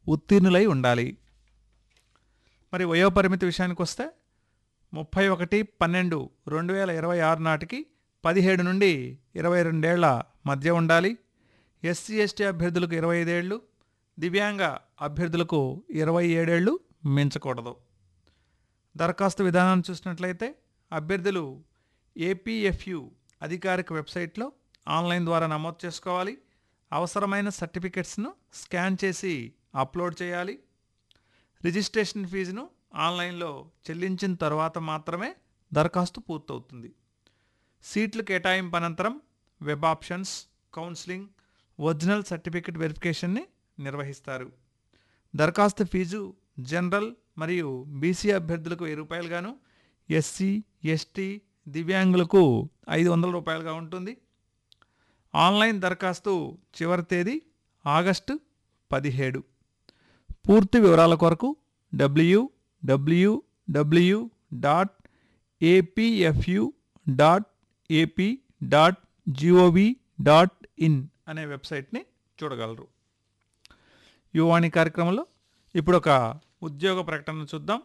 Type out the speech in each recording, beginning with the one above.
ఉత్తీర్ణులై ఉండాలి మరి వయోపరిమితి విషయానికి వస్తే ముప్పై ఒకటి పన్నెండు రెండు వేల ఇరవై ఆరు నాటికి పదిహేడు నుండి ఇరవై రెండేళ్ల మధ్య ఉండాలి ఎస్సీ ఎస్టీ అభ్యర్థులకు ఇరవై ఐదేళ్లు దివ్యాంగ అభ్యర్థులకు ఇరవై ఏడేళ్లు మించకూడదు దరఖాస్తు విధానాన్ని చూసినట్లయితే అభ్యర్థులు ఏపీఎఫ్యు అధికారిక వెబ్సైట్లో ఆన్లైన్ ద్వారా నమోదు చేసుకోవాలి అవసరమైన సర్టిఫికెట్స్ను స్కాన్ చేసి అప్లోడ్ చేయాలి రిజిస్ట్రేషన్ ఫీజును ఆన్లైన్లో చెల్లించిన తర్వాత మాత్రమే దరఖాస్తు పూర్తవుతుంది సీట్లు కేటాయింపు అనంతరం web options counselling original certificate వెరిఫికేషన్ని నిర్వహిస్తారు దరఖాస్తు ఫీజు జనరల్ మరియు బీసీ అభ్యర్థులకు వెయ్యి రూపాయలుగాను ఎస్సీ ఎస్టీ దివ్యాంగులకు ఐదు వందల రూపాయలుగా ఉంటుంది ఆన్లైన్ దరఖాస్తు చివరి తేదీ ఆగస్టు పదిహేడు పూర్తి వివరాల కొరకు W W W dot APFU dot AP dot gov dot in అనే వెబ్సైట్ని చూడగలరు యువాణి కార్యక్రమంలో ఇప్పుడు ఒక ఉద్యోగ ప్రకటన చూద్దాం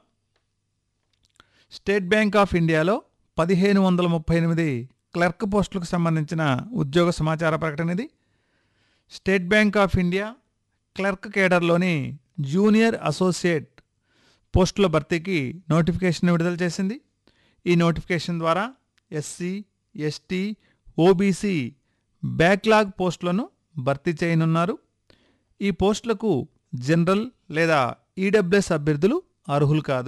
స్టేట్ బ్యాంక్ ఆఫ్ ఇండియాలో పదిహేను వందల ముప్పై ఎనిమిది క్లర్క్ పోస్టులకు సంబంధించిన ఉద్యోగ సమాచార ప్రకటన ఇది State Bank of India clerk కేడర్లోని జూనియర్ అసోసియేట్ పోస్టుల భర్తీకి నోటిఫికేషన్ విడుదల చేసింది ఈ నోటిఫికేషన్ ద్వారా ఎస్సీ ఎస్టీ ఓబీసీ బ్యాక్లాగ్ పోస్టులను భర్తీ చేయనున్నారు ఈ పోస్టులకు జనరల్ లేదా ఈడబ్ల్యూఎస్ అభ్యర్థులు అర్హులు కాదు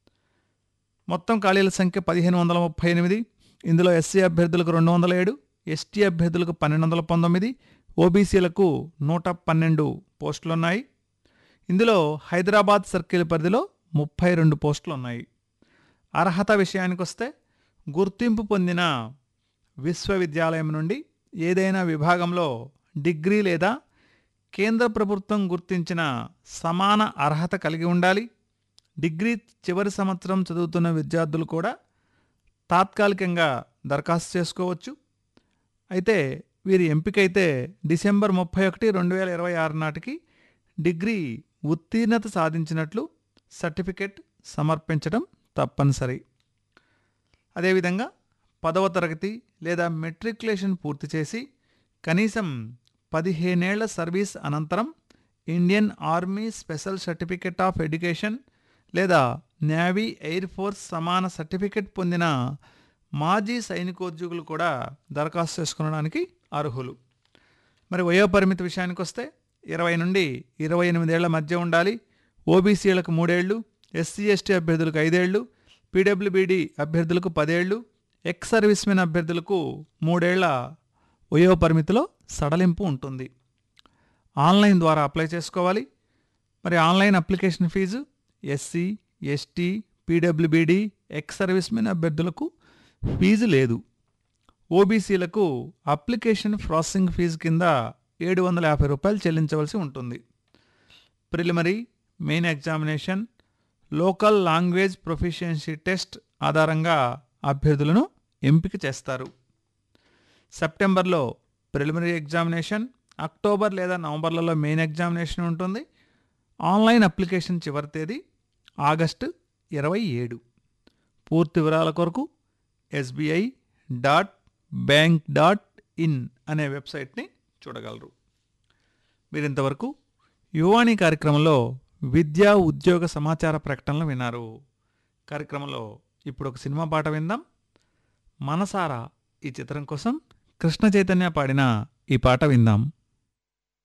మొత్తం ఖాళీల సంఖ్య పదిహేను వందల ముప్పై ఎనిమిది ఇందులో ఎస్సీ అభ్యర్థులకు రెండు వందల ఏడు ఎస్టీ అభ్యర్థులకు పన్నెండు వందల పంతొమ్మిది ఓబీసీలకు నూట పన్నెండు పోస్టులున్నాయి ఇందులో హైదరాబాద్ సర్కిల్ పరిధిలో ముప్పై రెండు పోస్టులు ఉన్నాయి అర్హత విషయానికి వస్తే గుర్తింపు పొందిన విశ్వవిద్యాలయం నుండి ఏదైనా విభాగంలో డిగ్రీ లేదా కేంద్ర ప్రభుత్వం గుర్తించిన సమాన అర్హత కలిగి ఉండాలి డిగ్రీ చివరి సంవత్సరం చదువుతున్న విద్యార్థులు కూడా తాత్కాలికంగా దరఖాస్తు చేసుకోవచ్చు అయితే వీరి ఎంపికైతే డిసెంబర్ ముప్పై ఒకటి రెండు వేల ఇరవై ఆరు నాటికి డిగ్రీ ఉత్తీర్ణత సాధించినట్లు సర్టిఫికెట్ సమర్పించడం తప్పనిసరి అదేవిధంగా పదవ తరగతి లేదా మెట్రికులేషన్ పూర్తి చేసి కనీసం పదిహేనేళ్ల సర్వీస్ అనంతరం Indian army special certificate of education లేదా నేవీ ఎయిర్ ఫోర్స్ సమాన సర్టిఫికెట్ పొందిన మాజీ సైనికోద్యోగులు కూడా దరఖాస్తు చేసుకోవడానికి అర్హులు మరి వయోపరిమితి విషయానికి వస్తే ఇరవై నుండి ఇరవై ఎనిమిదేళ్ల మధ్య ఉండాలి ఓబీసీలకు మూడేళ్లు ఎస్సీ ఎస్టీ అభ్యర్థులకు ఐదేళ్లు పీడబ్ల్యూబీడీ అభ్యర్థులకు పదేళ్లు ఎక్స్ సర్వీస్మెన్ అభ్యర్థులకు మూడేళ్ల వయోపరిమితిలో సడలింపు ఉంటుంది ఆన్లైన్ ద్వారా అప్లై చేసుకోవాలి మరి online application fee SC ST పీడబ్ల్యూబీడీ ఎక్స్ సర్వీస్మెన్ అభ్యర్థులకు ఫీజు లేదు ఓబీసీలకు అప్లికేషన్ ప్రాసెసింగ్ ఫీజు కింద ఏడు వందల యాభై రూపాయలు చెల్లించవలసి ఉంటుంది preliminary main examination local language proficiency test ఆధారంగా అభ్యర్థులను ఎంపిక చేస్తారు సెప్టెంబర్లో ప్రిలిమినరీ ఎగ్జామినేషన్ అక్టోబర్ లేదా నవంబర్లలో మెయిన్ ఎగ్జామినేషన్ ఉంటుంది ఆన్లైన్ అప్లికేషన్ చివరి తేదీ ఆగస్టు ఇరవై ఏడు పూర్తి వివరాల కొరకు SBI dot bank dot in అనే వెబ్సైట్ని చూడగలరు మీరు ఇంతవరకు యువాణి కార్యక్రమంలో విద్యా ఉద్యోగ సమాచార ప్రకటనలు విన్నారు కార్యక్రమంలో ఇప్పుడు ఒక సినిమా పాట విందాం మనసారా ఈ చిత్రం కోసం కృష్ణ చైతన్య పాడిన ఈ పాట విందాం